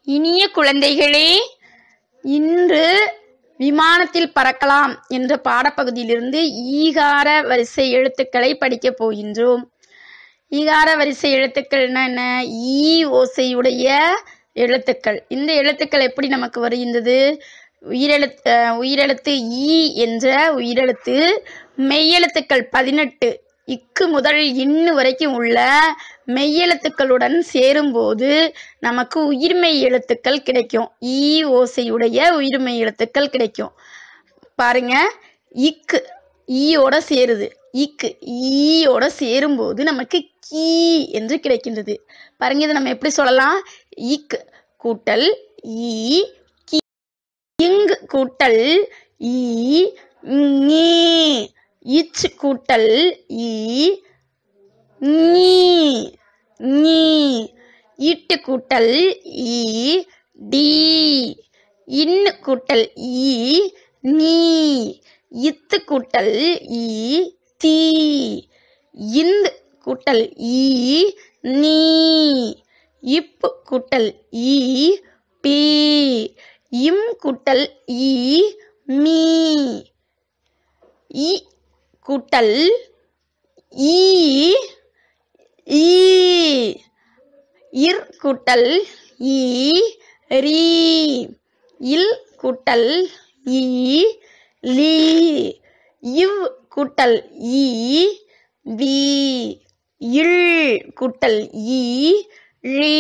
இனிய குழந்தைகளே இன்று விமானத்தில் பறக்கலாம் என்ற பாடப்பகுதியிலிருந்து ஈகார வரிசை எழுத்துக்களை படிக்கப் போகின்றோம் ஈகார வரிசை எழுத்துக்கள்னா என்ன ஈ ஓசையுடைய எழுத்துக்கள் இந்த எழுத்துக்கள் எப்படி நமக்கு வருகின்றது உயிரெழுத்து அஹ், உயிரெழுத்து ஈ என்ற உயிரெழுத்து மெய்யெழுத்துக்கள் பதினெட்டு இக்கு முதல் இன்னு வரைக்கும் உள்ள மெய்யெழுத்துக்களுடன் சேரும்போது நமக்கு உயிர்மெய் எழுத்துக்கள் கிடைக்கும் ஈ ஓசையுடைய உயிர்மெய் எழுத்துக்கள் கிடைக்கும் பாருங்க இக்கு ஈயோட சேருது இக்கு ஈயோட சேரும்போது நமக்கு கீ என்று கிடைக்கின்றது பாருங்க இதை நம்ம எப்படி சொல்லலாம் இக் கூட்டல் ஈ கி இங்கு கூட்டல் ஈ நீ இச் கூட்டல் ஈ நீ நீ இட்டு கூட்டல் ஈ டி இன் கூட்டல் ஈ நீ இத்து கூட்டல் ஈ தீ இந்து கூட்டல் ஈ நீ இப்பு கூட்டல் ஈ பி இம் கூட்டல் ஈ மீ இ கூட்டல் ஈ ஈ இர் கூட்டல் ஈ ரீ இல் கூட்டல் ஈ லீ இவ் கூட்டல் ஈ வி இல் கூட்டல் ஈ ழீ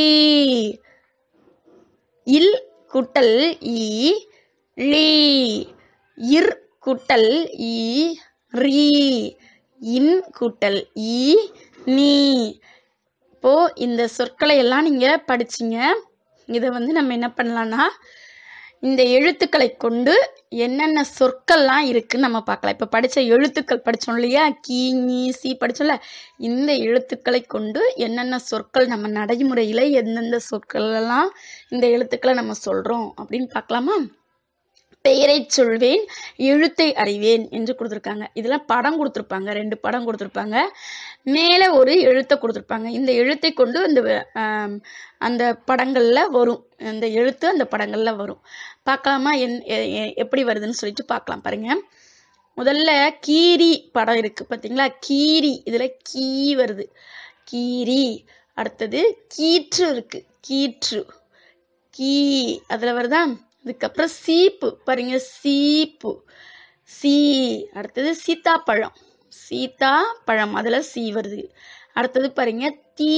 இல் கூட்டல் ஈ ழீ இர் கூட்டல் ஈ ரீ இன் கூட்டல் ஈ நீ இப்போ இந்த சொற்களை எல்லாம் நீங்க படிச்சீங்க இதை வந்து நம்ம என்ன பண்ணலாம்னா இந்த எழுத்துக்களை கொண்டு என்னென்ன சொற்கள்லாம் இருக்குன்னு நம்ம பார்க்கலாம் இப்போ படித்த எழுத்துக்கள் படித்தோம் இல்லையா கீ நீ சி படிச்சோம்ல இந்த எழுத்துக்களை கொண்டு என்னென்ன சொற்கள் நம்ம நடைமுறையில் எந்தெந்த சொற்கள் எல்லாம் இந்த எழுத்துக்களை நம்ம சொல்கிறோம் அப்படின்னு பார்க்கலாமா பெயரை சொல்வேன் எழுத்தை அறிவேன் என்று கொடுத்துருக்காங்க இதில் படம் கொடுத்துருப்பாங்க ரெண்டு படம் கொடுத்துருப்பாங்க மேலே ஒரு எழுத்தை கொடுத்துருப்பாங்க இந்த எழுத்தை கொண்டு அந்த ஆம், அந்த படங்களில் வரும் அந்த எழுத்து அந்த படங்களில் வரும் பார்க்கலாமா என் எ- எ- எப்படி வருதுன்னு சொல்லிட்டு பார்க்கலாம் பாருங்க முதல்ல கீரி படம் இருக்கு பார்த்தீங்களா கீரி இதில் கீ வருது கீரி அடுத்தது கீற்று இருக்கு கீற்று கீ அதில் வருதா அதுக்கப்புறம் சீப்பு பாருங்க சீப்பு சீ அடுத்தது சீத்தாப்பழம் சீத்தா பழம் அதில் சீ வருது அடுத்தது பாருங்க தீ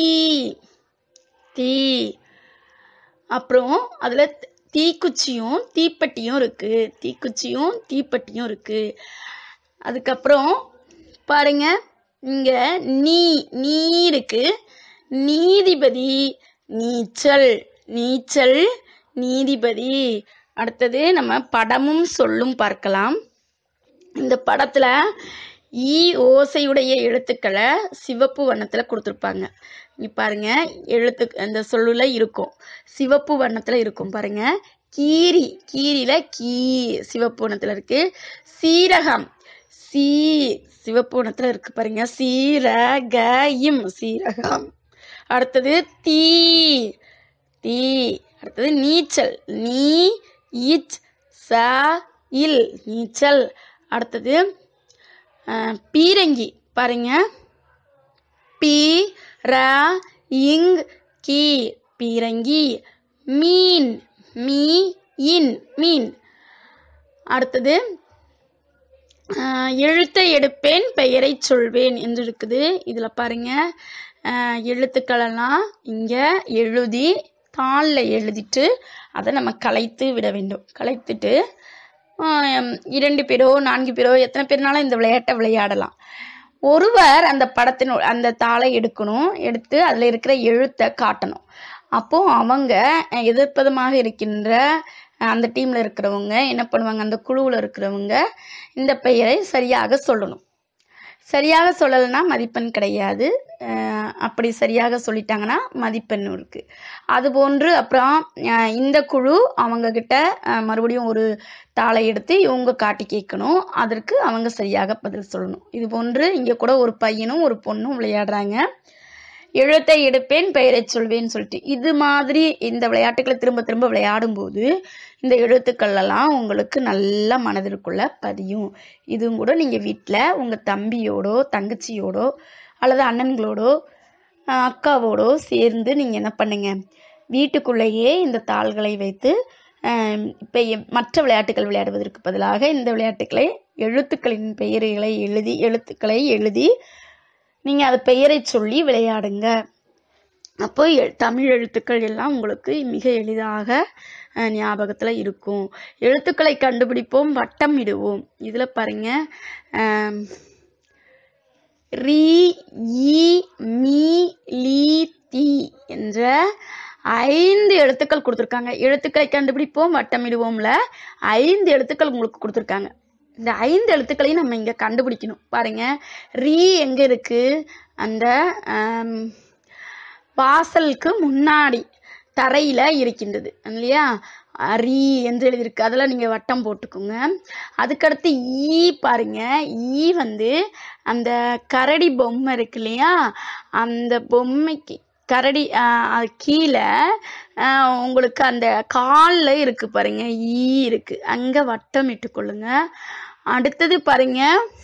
தீ அப்புறம் அதில் தீக்குச்சியும் தீப்பெட்டியும் இருக்கு தீக்குச்சியும் தீப்பெட்டியும் இருக்கு அதுக்கப்புறம் பாருங்க இங்க நீ நீ இருக்கு நீதிபதி நீச்சல் நீச்சல் நீதிபதி அடுத்தது நம்ம படமும் சொல்லும் பார்க்கலாம் இந்த படத்துல ஈ ஓசையுடைய எழுத்துக்களை சிவப்பு வண்ணத்துல கொடுத்துருப்பாங்க இங்க பாருங்க எழுத்து அந்த சொல்லுல இருக்கும் சிவப்பு வண்ணத்துல இருக்கும் பாருங்க கீரி கீரியில கீ சிவப்பு வண்ணத்துல இருக்கு சீரகம் சீ சிவப்பு வண்ணத்துல இருக்கு பாருங்க சீரக இம் சீரகம் அடுத்தது தீ தீ அடுத்தது நீச்சல் நீ இச் ச இல் நீச்சல் அடுத்தது அஹ், பீரங்கி பாருங்க பி ர இங் கி பீரங்கி மீன் மீ இன் மீன் அடுத்தது ஆஹ் எழுத்தை எடுப்பேன் பெயரை சொல்வேன் என்று இருக்குது இதில் பாருங்க ஆஹ் எழுத்துக்களெல்லாம் இங்கே எழுதி தாளில் எழுதிட்டு அதை நம்ம கலைத்து விட வேண்டும் கலைத்துட்டு ஆஹ் இரண்டு பேரோ நான்கு பேரோ எத்தனை பேர்னாலும் இந்த விளையாட்டை விளையாடலாம் ஒருவர் அந்த படத்தின் அந்த தாளை எடுக்கணும் எடுத்து அதில் இருக்கிற எழுத்தை காட்டணும் அப்போ அவங்க அஹ், எதிர்ப்பதமாக இருக்கின்ற அஹ், அந்த டீம்ல இருக்கிறவங்க என்ன பண்ணுவாங்க அந்த குழுவில் இருக்கிறவங்க இந்த பெயரை சரியாக சொல்லணும் சரியாக சொல்லலைன்னா மதிப்பெண் கிடையாது அஹ், அப்படி சரியாக சொல்லிட்டாங்கன்னா மதிப்பெண் இருக்கு அதுபோன்று அப்புறம் அஹ், இந்த குழு அவங்க கிட்ட அஹ், மறுபடியும் ஒரு தாளை எடுத்து இவங்க காட்டி கேட்கணும் அதற்கு அவங்க சரியாக பதில் சொல்லணும் இது போன்று இங்கே கூட ஒரு பையனும் ஒரு பொண்ணும் விளையாடுறாங்க எழுத்தை எடுப்பேன் பெயரைச் சொல்வேன் சொல்லிட்டு இது மாதிரி இந்த விளையாட்டுகளை திரும்ப திரும்ப விளையாடும் போது இந்த எழுத்துக்கள் எல்லாம் உங்களுக்கு நல்லா மனதிற்குள்ள பதியும் இதுவும் கூட நீங்க வீட்டில் உங்க தம்பியோடோ தங்கச்சியோடோ அல்லது அண்ணன்களோடோ அஹ் அக்காவோடோ சேர்ந்து நீங்க என்ன பண்ணுங்க வீட்டுக்குள்ளேயே இந்த தாள்களை வைத்து ஆம், இப்ப எ- மற்ற விளையாட்டுகள் விளையாடுவதற்கு பதிலாக இந்த விளையாட்டுகளை எழுத்துக்களின் பெயர்களை எழுதி எழுத்துக்களை எழுதி நீங்க அது பெயரை சொல்லி விளையாடுங்க அப்போ எ- தமிழ் எழுத்துக்கள் எல்லாம் உங்களுக்கு மிக எளிதாக அஹ், ஞாபகத்துல இருக்கும் எழுத்துக்களை கண்டுபிடிப்போம் வட்டம் இடுவோம் இதுல பாருங்க ஆம், ரி ஈ மீ லீ தி என்ற ஐந்து எழுத்துக்கள் கொடுத்துருக்காங்க எழுத்துக்களை கண்டுபிடிப்போம் வட்டமிடுவோம்ல ஐந்து எழுத்துக்கள் உங்களுக்கு கொடுத்துருக்காங்க இந்த ஐந்து எழுத்துக்களையும் நம்ம இங்க கண்டுபிடிக்கணும் பாருங்க ரீ எங்க இருக்கு அந்த ஆம், வாசலுக்கு முன்னாடி தரையில இருக்கின்றது இல்லையா அரி என்று எழுதியிருக்கு அதில் நீங்கள் வட்டம் போட்டுக்கோங்க அதுக்கடுத்து ஈ பாருங்க ஈ வந்து அந்த கரடி பொம்மை இருக்கு இல்லையா அந்த பொம்மைக்கு கரடி ஆஹ், அது கீழே ஆஹ், உங்களுக்கு அந்த காலில் இருக்கு பாருங்க ஈ இருக்கு அங்கே வட்டம் இட்டுக்கொள்ளுங்க அடுத்தது பாருங்க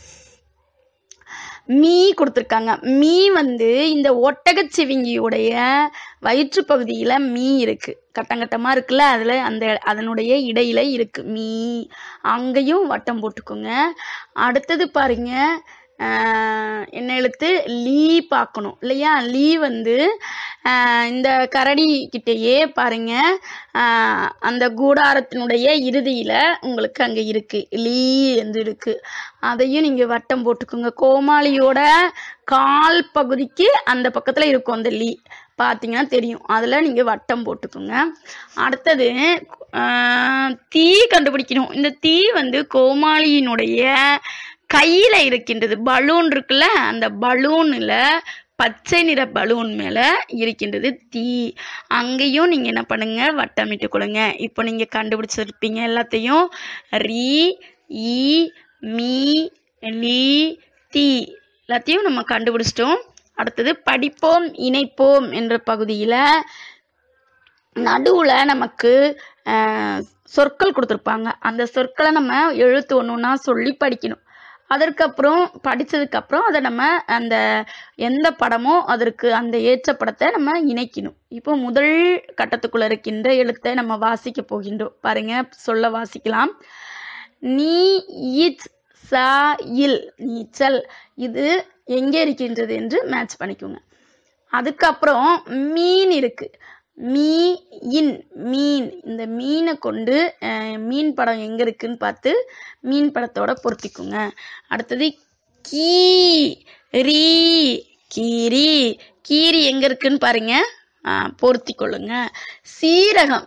மீ கொடுத்துருக்காங்க மீ வந்து இந்த ஒட்டகச்சிவிங்கியுடைய வயிற்று பகுதியில மீ இருக்கு கட்டங்கட்டமா இருக்குல்ல அதுல அந்த அதனுடைய இடையில இருக்கு மீ அங்கேயும் வட்டம் போட்டுக்கோங்க அடுத்தது பாருங்க ஆஹ், என்ன எழுத்து லீ பார்க்கணும் இல்லையா லீ வந்து ஆஹ், இந்த கரடி கிட்டேயே பாருங்க ஆஹ், அந்த கூடாரத்தினுடைய இறுதியில உங்களுக்கு அங்க இருக்கு லீ என்று இருக்கு அதையும் நீங்க வட்டம் போட்டுக்கோங்க கோமாளியோட கால் பகுதிக்கு அந்த பக்கத்துல இருக்கும் அந்த லீ பார்த்தீங்கன்னா தெரியும் அதில் நீங்கள் வட்டம் போட்டுக்கோங்க அடுத்தது ஆஹ், தீ கண்டுபிடிக்கணும் இந்த தீ வந்து கோமாளியினுடைய கையில் இருக்கின்றது பலூன் இருக்குல்ல அந்த பலூனில் பச்சை நிற பலூன் மேலே இருக்கின்றது தீ அங்கேயும் நீங்கள் என்ன பண்ணுங்க வட்டமிட்டு கொடுங்க இப்போ நீங்கள் கண்டுபிடிச்சிருப்பீங்க எல்லாத்தையும் ரீ ஈ மீ லீ தீ எல்லாத்தையும் நம்ம கண்டுபிடிச்சிட்டோம் அடுத்தது படிப்போம் இணைப்போம் என்ற பகுதியில் நடுவில் நமக்கு அஹ், சொற்கள் கொடுத்துருப்பாங்க அந்த சொற்களை நம்ம எழுத்து ஒன்று ஒன்றா சொல்லி படிக்கணும் அதற்கப்புறம் படித்ததுக்கப்புறம் அதை நம்ம அந்த எந்த படமோ அதற்கு அந்த ஏற்ற படத்தை நம்ம இணைக்கணும் இப்போ முதல் கட்டத்துக்குள்ள இருக்கின்ற எழுத்தை நம்ம வாசிக்க போகின்றோம் பாருங்க சொல்ல வாசிக்கலாம் நீ இச் சா இல் நீச்சல் இது எங்கே இருக்கின்றது என்று மேட்ச் பண்ணிக்கோங்க அதுக்கப்புறம் மீன் இருக்கு மீ இன் மீன் இந்த மீனை கொண்டு அஹ், மீன் படம் எங்க இருக்குன்னு பார்த்து மீன் படத்தோட பொருத்திக்கோங்க அடுத்தது கீ ரீ கீரி கீரி எங்க இருக்குன்னு பாருங்க ஆ, பொருத்தி கொள்ளுங்க சீரகம்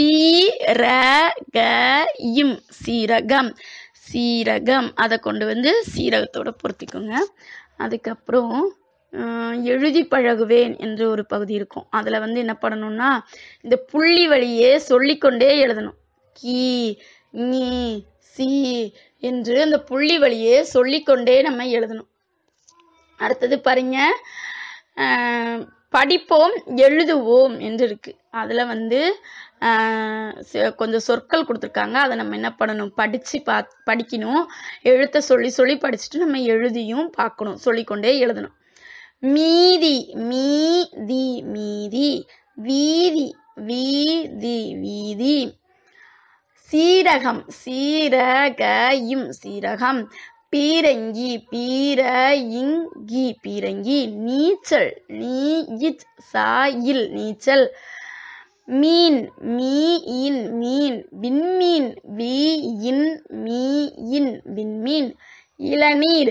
சீரகம் சீரகம் சீரகம் அதை கொண்டு வந்து சீரகத்தோட பொருத்திக்கோங்க அதுக்கப்புறம் ஆஹ், எழுதி பழகுவேன் என்று ஒரு பகுதி இருக்கும் அதில் வந்து என்ன பண்ணணும்னா இந்த புள்ளி வழியே சொல்லிக்கொண்டே எழுதணும் கீ நீ சி என்று அந்த புள்ளி வழியே சொல்லிக்கொண்டே நம்ம எழுதணும் அடுத்தது பாருங்க ஆஹ், படிப்போம் எழுதுவோம் என்று இருக்கு அதில் வந்து ஆஹ், ச- கொஞ்சம் சொற்கள் கொடுத்துருக்காங்க அதை நம்ம என்ன பண்ணணும் படித்து பா படிக்கணும் எழுத்தை சொல்லி சொல்லி படிச்சுட்டு நம்ம எழுதியும் பார்க்கணும் சொல்லிக்கொண்டே எழுதணும் மீதி மீதி மீதி வீதி வீதி வீதி சீரகம் சீரகையும் சீரகம் பீரங்கி பீரங்கி பீரங்கி நீச்சல் நீச் சாயில் நீச்சல் மீன் மீயின் மீன் விண்மீன் வீயின் மீயின் விண்மீன் இளநீர்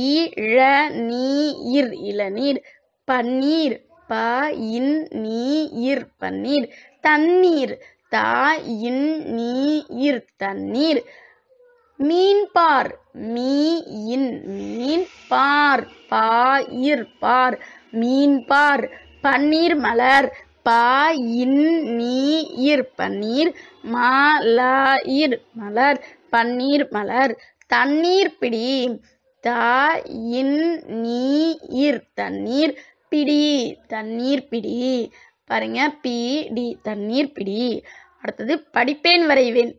இளநீர் இளநீர் பன்னீர் ப இன் நீர் பன்னீர் தண்ணீர் தா இன் நீர் தண்ணீர் மீன்பார் மீயின் மீன் பார் பாயிர் பார் மீன்பார் பன்னீர் மலர் பாயின் நீர் பன்னீர் மலாயிர் மலர் பன்னீர் மலர் தண்ணீர் பிடி தாயின் நீர் தண்ணீர் பிடி தண்ணீர் பிடி பாருங்க பி டி தண்ணீர் பிடி அடுத்தது படிப்பேன் வரைவேன்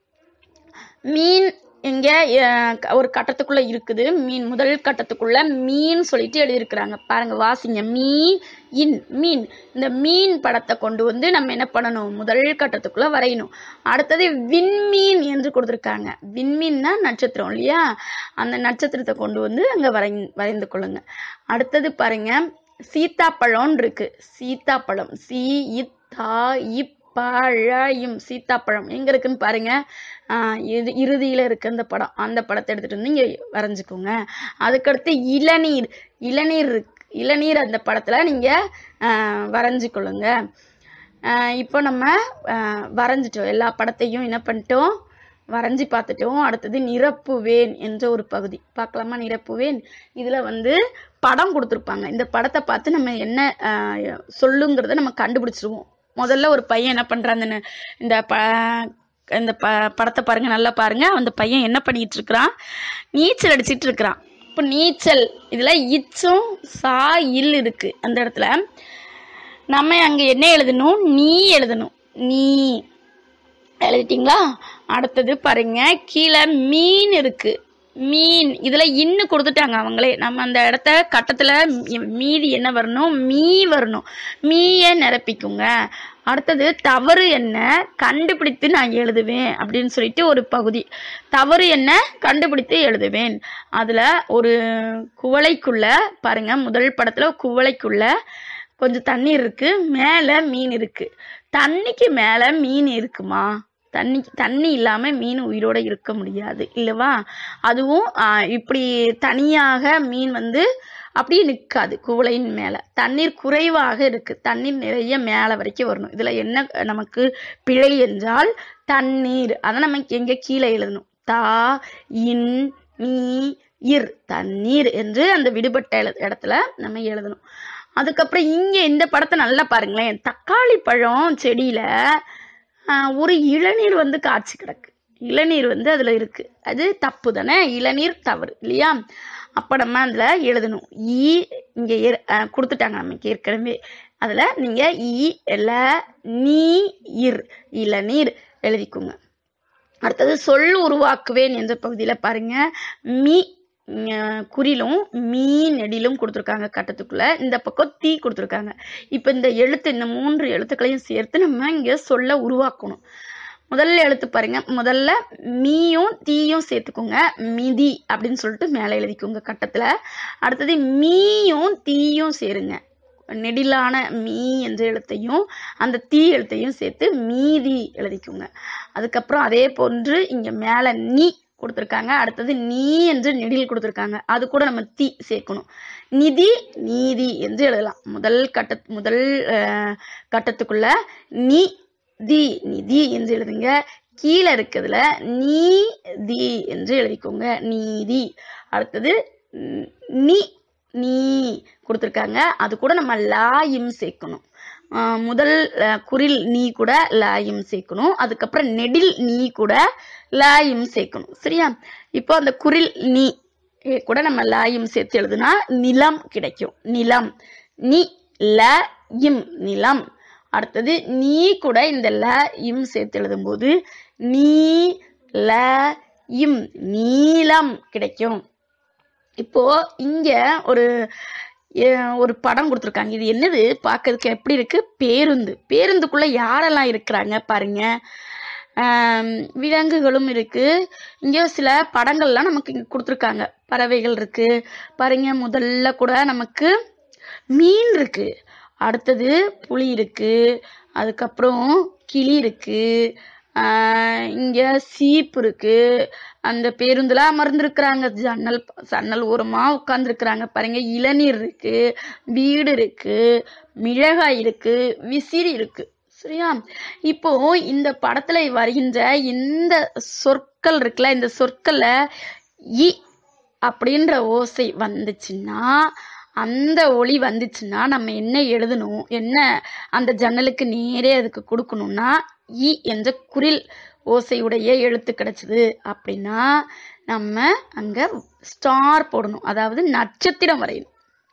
மீன் இங்க அஹ், ஒரு கட்டத்துக்குள்ள இருக்குது மீன் முதல் கட்டத்துக்குள்ள மீன் சொல்லிட்டு எழுதியிருக்கிறாங்க பாருங்க வாசிங்க மீ இன் மீன் இந்த மீன் படத்தை கொண்டு வந்து நம்ம என்ன பண்ணணும் முதல் கட்டத்துக்குள்ள வரையணும் அடுத்தது விண்மீன் என்று கொடுத்துருக்காங்க விண்மீன்னா நட்சத்திரம் இல்லையா அந்த நட்சத்திரத்தை கொண்டு வந்து அங்க வரை வரைந்து கொள்ளுங்க அடுத்தது பாருங்க சீத்தாப்பழம் இருக்கு சீத்தாப்பழம் சி இத்தா இப் பழையும் சீத்தாப்பழம் எங்க இருக்குன்னு பாருங்க ஆஹ் இது இறுதியில இருக்கு அந்த படம் அந்த படத்தை எடுத்துட்டு வந்து இங்க வரைஞ்சுக்கோங்க அதுக்கடுத்து இளநீர் இளநீர் இருக்கு இளநீர் அந்த படத்துல நீங்க ஆஹ் வரைஞ்சுக்கொள்ளுங்க ஆஹ் இப்போ நம்ம ஆஹ் வரைஞ்சிட்டோம் எல்லா படத்தையும் என்ன பண்ணிட்டோம் வரைஞ்சி பார்த்துட்டோம் அடுத்தது நிரப்புவேன் என்ற ஒரு பகுதி பார்க்கலாமா நிரப்புவேன் இதுல வந்து படம் கொடுத்துருப்பாங்க இந்த படத்தை பார்த்து நம்ம என்ன ஆஹ் சொல்லுங்கிறத நம்ம கண்டுபிடிச்சிருவோம் முதல்ல ஒரு பையன் என்ன பண்றான் அந்த ந- இந்த ப இந்த ப படத்தை பாருங்க நல்லா பாருங்க அந்த பையன் என்ன பண்ணிட்டு இருக்கிறான் நீச்சல் அடிச்சிட்டு இருக்கிறான் இப்போ நீச்சல் இதுல இச்சும் சா இல் இருக்கு அந்த இடத்துல நம்ம அங்க என்ன எழுதணும் நீ எழுதணும் நீ எழுதிட்டீங்களா அடுத்தது பாருங்க கீழே மீன் இருக்கு மீன் இதுல இன்னு கொடுத்துட்டாங்க அவங்களே நம்ம அந்த இடத்த கட்டத்துல மீ- மீதி என்ன வரணும் மீ வரணும் மீய நிரப்பிக்குங்க அடுத்தது தவறு என்ன கண்டுபிடித்து நான் எழுதுவேன் அப்படின்னு சொல்லிட்டு ஒரு பகுதி தவறு என்ன கண்டுபிடித்து எழுதுவேன் அதுல ஒரு குவளைக்குள்ள பாருங்க முதல் படத்துல குவளைக்குள்ள கொஞ்சம் தண்ணீர் இருக்கு மேல மீன் இருக்கு தண்ணிக்கு மேல மீன் இருக்குமா தண்ணி தண்ணி இல்லாம மீன் உயிரோட இருக்க முடியாது இல்லவா அதுவும் ஆஹ், இப்படி தனியாக மீன் வந்து அப்படியே நிற்காது குவளையின் மேல தண்ணீர் குறைவாக இருக்கு தண்ணீர் நிறைய மேல வரைக்கும் வரணும் இதுல என்ன நமக்கு பிழை என்றால் தண்ணீர் அதை நம்ம எங்க கீழே எழுதணும் தா இன் நீ இர் தண்ணீர் என்று அந்த விடுபட்ட எழு- இடத்துல நம்ம எழுதணும் அதுக்கப்புறம் இங்க இந்த படத்தை நல்லா பாருங்களேன் தக்காளி பழம் செடியில ஆஹ், ஒரு இளநீர் வந்து காய்ச்சி கிடக்கு இளநீர் வந்து அதுல இருக்கு அது தப்பு தானே இளநீர் தவறு இல்லையா அப்ப நம்ம அதுல எழுதணும் ஈ இங்க ஏற்- ஆஹ், கொடுத்துட்டாங்க நமக்கு ஏற்கனவே அதுல நீங்க ஈ எல நீ இர் இளநீர் எழுதிக்கோங்க அடுத்தது சொல் உருவாக்குவேன் என்ற பகுதியில பாருங்க மீ ஞ- குறிலும் மீ நெடிலும் கொடுத்துருக்காங்க கட்டத்துக்குள்ள இந்த பக்கம் தீ கொடுத்துருக்காங்க இப்போ இந்த எழுத்து இந்த மூன்று எழுத்துக்களையும் சேர்த்து நம்ம இங்க சொல்ல உருவாக்கணும் முதல்ல எழுத்து பாருங்க முதல்ல மீயும் தீயும் சேர்த்துக்கோங்க மிதி அப்படின்னு சொல்லிட்டு மேலே எழுதிக்கோங்க கட்டத்துல அடுத்தது மீயும் தீயும் சேருங்க நெடிலான மீ என்ற எழுத்தையும் அந்த தீ எழுத்தையும் சேர்த்து மீதி எழுதிக்கோங்க அதுக்கப்புறம் அதே போன்று இங்க மேல நீ கொடுத்துருக்காங்க அடுத்தது நீ என்று நெடில் கொடுத்துருக்காங்க அது கூட நம்ம தீ சேர்க்கணும் நிதி நீதி என்று எழுதலாம் முதல் கட்ட முதல் அஹ், கட்டத்துக்குள்ள நீ தி நிதி என்று எழுதுங்க கீழே இருக்கிறதுல நீ தி என்று எழுதிக்கோங்க நீதி அடுத்தது ம், நீ நீ கொடுத்துருக்காங்க அது கூட நம்ம லாயும் சேர்க்கணும் ஆஹ் முதல் அஹ், குறில் நீ கூட லாயும் சேர்க்கணும் அதுக்கப்புறம் நெடில் நீ கூட லாயும் சேர்க்கணும் சரியா இப்போ அந்த குறில் நீ ஏ கூட நம்ம லாயும் சேர்த்து எழுதுனா நிலம் கிடைக்கும் நிலம் நீ ல இம் நிலம் அடுத்தது நீ கூட இந்த ல இம் சேர்த்து எழுதும்போது நீ ல இம் நீலம் கிடைக்கும் இப்போ இங்க ஒரு அஹ், ஒரு படம் கொடுத்துருக்காங்க இது என்னது பார்க்கறதுக்கு எப்படி இருக்கு பேருந்து பேருந்துக்குள்ள யாரெல்லாம் இருக்கிறாங்க பாருங்க ஆம், விலங்குகளும் இருக்கு இங்க சில படங்கள்லாம் நமக்கு இங்க கொடுத்துருக்காங்க பறவைகள் இருக்கு பாருங்க முதல்ல கூட நமக்கு மீன் இருக்கு அடுத்தது புலி இருக்கு அதுக்கப்புறம் கிளி இருக்கு ஆஹ் இங்க சீப்பு இருக்கு அந்த பேருந்துல அமர்ந்திருக்கிறாங்க ஜன்னல் ஜன்னல் ஓரமா உட்கார்ந்துருக்குறாங்க பாருங்க இளநீர் இருக்கு வீடு இருக்கு மிளகாய் இருக்கு விசிறி இருக்கு சரியா இப்போ இந்த படத்துல வருகின்ற இந்த சொற்கள் இருக்குல்ல இந்த சொற்கள்ல இ அப்படின்ற ஓசை வந்துச்சுன்னா அந்த ஒளி வந்துச்சுன்னா நம்ம என்ன எழுதணும் என்ன அந்த ஜன்னலுக்கு நேரே அதுக்கு கொடுக்கணும்னா இ என்ற குரில் ஓசையுடைய எழுத்து கிடைச்சது அப்படின்னா நம்ம அங்க ஸ்டார் போடணும் அதாவது நட்சத்திரம் வரையணும்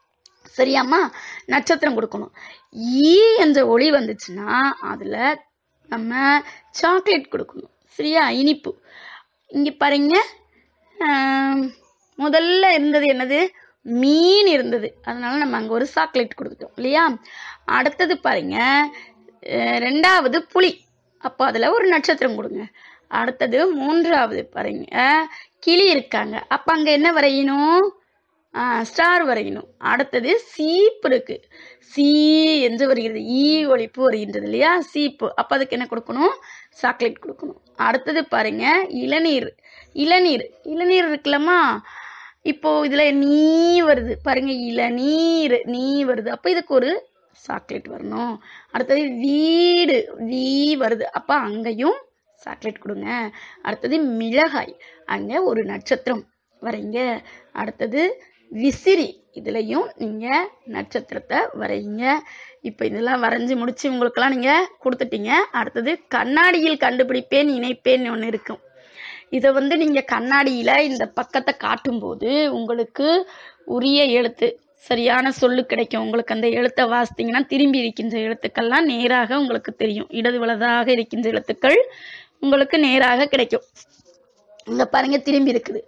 சரியாம்மா நட்சத்திரம் கொடுக்கணும் ஈ என்ற ஒளி வந்துச்சுன்னா அதில் நம்ம சாக்லேட் கொடுக்கணும் சரியா இனிப்பு இங்கே பாருங்க ஆம், முதல்ல இருந்தது என்னது மீன் இருந்தது அதனால நம்ம அங்கே ஒரு சாக்லேட் கொடுத்துட்டோம் இல்லையா அடுத்தது பாருங்க அஹ், ரெண்டாவது புலி அப்போ அதில் ஒரு நட்சத்திரம் கொடுங்க அடுத்தது மூன்றாவது பாருங்க கிளி இருக்காங்க அப்போ அங்கே என்ன வரையணும் ஸ்டார் வரையணும் அடுத்தது சீப்பு இருக்கு சீ என்று வருகிறது ஈ ஒழிப்பு வருகின்றது இல்லையா சீப்பு அப்போ அதுக்கு என்ன கொடுக்கணும் சாக்லேட் கொடுக்கணும் அடுத்தது பாருங்க இளநீர் இளநீர் இளநீர் இருக்குல்லம்மா இப்போ இதுல நீ வருது பாருங்க இளநீர் நீ வருது அப்போ இதுக்கு ஒரு சாக்லேட் வரணும் அடுத்தது வீடு வீ வருது அப்போ அங்கேயும் சாக்லேட் கொடுங்க அடுத்தது மிளகாய் அங்கே ஒரு நட்சத்திரம் வரைங்க அடுத்தது விசிறி இதுலேயும் நீங்கள் நட்சத்திரத்தை வரைங்க இப்போ இதெல்லாம் வரைஞ்சி முடிச்சு உங்களுக்கெல்லாம் நீங்கள் கொடுத்துட்டீங்க அடுத்தது கண்ணாடியில் கண்டுபிடிப்பேன் இணைப்பேன் ஒன்று இருக்கும் இதை வந்து நீங்கள் கண்ணாடியில் இந்த பக்கத்தை காட்டும்போது உங்களுக்கு உரிய எழுத்து சரியான சொல்லு கிடைக்கும் உங்களுக்கு அந்த எழுத்தை வாசித்தீங்கன்னா திரும்பி இருக்கின்ற எழுத்துக்கள்லாம் நேராக உங்களுக்கு தெரியும் இடது வலதாக இருக்கின்ற எழுத்துக்கள் உங்களுக்கு நேராக கிடைக்கும் இங்க பாருங்க திரும்பி இருக்குது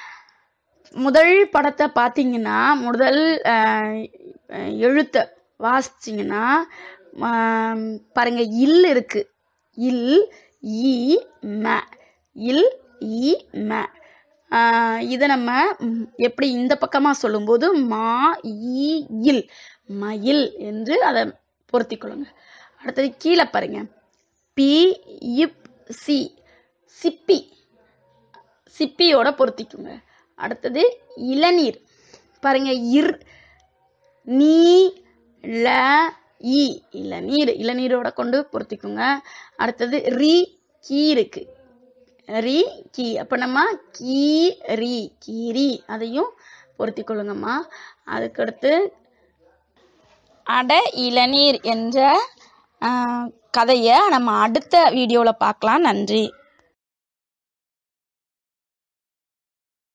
முதல் படத்தை பார்த்தீங்கன்னா முதல் அஹ், அஹ், எழுத்தை வாசிச்சிங்கன்னா ஆம், பாருங்க இல் இருக்கு இல் ஈ ம இல் ஈ ம ஆஹ், இதை நம்ம ம், எப்படி இந்த பக்கமாக சொல்லும்போது மா ஈ இல் மயில் என்று அதை பொருத்தி கொள்ளுங்க அடுத்தது கீழே பாருங்க பி இப் சி சிப்பி சிப்பியோட பொருத்திக்குங்க அடுத்தது இளநீர் பாருங்க இர் நீ ல இ இளநீர் இளநீரோட கொண்டு பொருத்திக்குங்க அடுத்தது ரி கீ இருக்கு ரி கீ அப்போ நம்ம கீ ரி கீரி அதையும் பொருத்தி கொள்ளுங்கம்மா அதுக்கடுத்து அட இளநீர் என்ற கதையை நம்ம அடுத்த வீடியோவில் பார்க்கலாம் நன்றி